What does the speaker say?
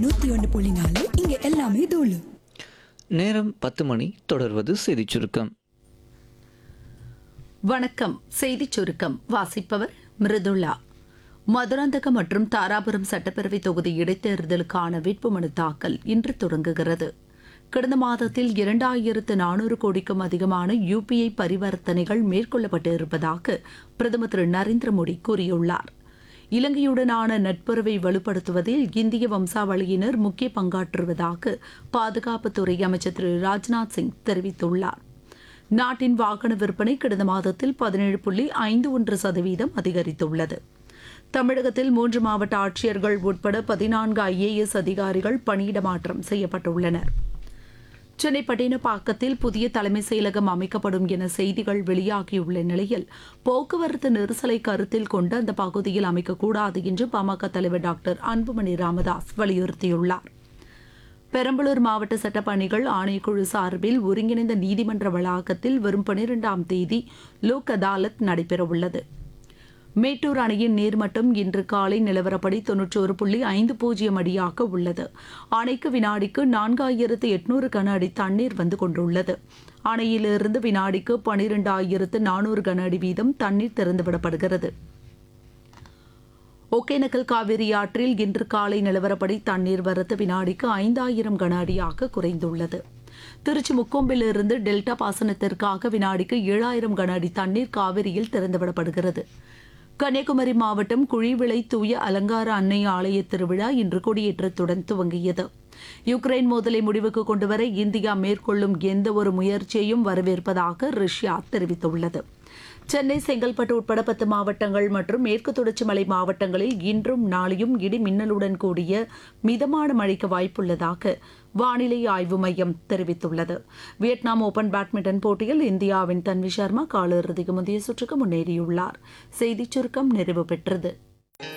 நூத்தி ஒன்னு புள்ளி நாலு இங்க எல்லாமே தூளு நேரம் பத்து மணி தொடர்வது செய்திச் சுருக்கம் வணக்கம் செய்திச் சுருக்கம் வாசிப்பவர் மிருதுளா மதுராந்தகம் மற்றும் தாராபுரம் சட்டப்பேரவை தொகுதி இடைத்தேர்தலுக்கான வேட்புமனு தாக்கல் இன்று தொடங்குகிறது கடந்த மாதத்தில் இரண்டாயிரத்து நானூறு கோடிக்கும் அதிகமான யுபிஐ பரிவர்த்தனைகள் மேற்கொள்ளப்பட்டு இருப்பதாக பிரதமர் திரு நரேந்திர மோடி கூறியுள்ளார் இலங்கையுடனான நட்புறவை வலுப்படுத்துவதில் இந்திய வம்சாவளியினர் முக்கிய பங்காற்றுவதாக பாதுகாப்புத்துறை அமைச்சர் திரு ராஜ்நாத் சிங் தெரிவித்துள்ளார் நாட்டின் வாகன விற்பனை கடந்த மாதத்தில் பதினேழு புள்ளி ஐந்து ஒன்று சதவீதம் அதிகரித்துள்ளது தமிழகத்தில் மூன்று மாவட்ட ஆட்சியர்கள் உட்பட பதினான்கு ஐஏஎஸ் அதிகாரிகள் பணியிடமாற்றம் செய்யப்பட்டுள்ளனர் சென்னை பட்டினப்பாக்கத்தில் புதிய தலைமை செயலகம் அமைக்கப்படும் என செய்திகள் வெளியாகியுள்ள நிலையில் போக்குவரத்து நெரிசலை கருத்தில் கொண்டு அந்த பகுதியில் அமைக்கக்கூடாது என்று பாமக தலைவர் டாக்டர் அன்புமணி ராமதாஸ் வலியுறுத்தியுள்ளார் பெரம்பலூர் மாவட்ட சட்டப்பணிகள் ஆணையக்குழு சார்பில் ஒருங்கிணைந்த நீதிமன்ற வளாகத்தில் வரும் பனிரெண்டாம் தேதி லோக் அதாலத் நடைபெறவுள்ளது மேட்டூர் அணையின் நீர்மட்டம் இன்று காலை நிலவரப்படி தொன்னூற்றோரு புள்ளி ஐந்து பூஜ்ஜியம் அடியாக உள்ளது அணைக்கு வினாடிக்கு நான்காயிரத்து எட்நூறு கன அடி தண்ணீர் வந்து கொண்டுள்ளது அணையிலிருந்து வினாடிக்கு பனிரெண்டாயிரத்து நானூறு கன அடி வீதம் தண்ணீர் திறந்துவிடப்படுகிறது ஒகேனக்கல் காவிரி ஆற்றில் இன்று காலை நிலவரப்படி தண்ணீர் வரத்து வினாடிக்கு ஐந்தாயிரம் கன அடியாக குறைந்துள்ளது திருச்சி முக்கொம்பிலிருந்து டெல்டா பாசனத்திற்காக வினாடிக்கு ஏழாயிரம் கன அடி தண்ணீர் காவிரியில் திறந்துவிடப்படுகிறது கன்னியாகுமரி மாவட்டம் குழிவிளை தூய அலங்கார அன்னை ஆலய திருவிழா இன்று கொடியேற்றத்துடன் துவங்கியது யுக்ரைன் மோதலை முடிவுக்கு கொண்டுவர இந்தியா மேற்கொள்ளும் எந்த ஒரு முயற்சியையும் வரவேற்பதாக ரஷ்யா தெரிவித்துள்ளது சென்னை செங்கல்பட்டு உட்பட பத்து மாவட்டங்கள் மற்றும் மேற்கு தொடர்ச்சி மலை மாவட்டங்களில் இன்றும் நாளையும் இடி மின்னலுடன் கூடிய மிதமான மழைக்கு வாய்ப்புள்ளதாக வானிலை ஆய்வு மையம் தெரிவித்துள்ளது வியட்நாம் ஓபன் பேட்மிண்டன் போட்டியில் இந்தியாவின் தன்வி சர்மா காலிறுதிக்கு முந்தைய சுற்றுக்கு முன்னேறியுள்ளார் செய்திச் சுருக்கம் நிறைவு பெற்றது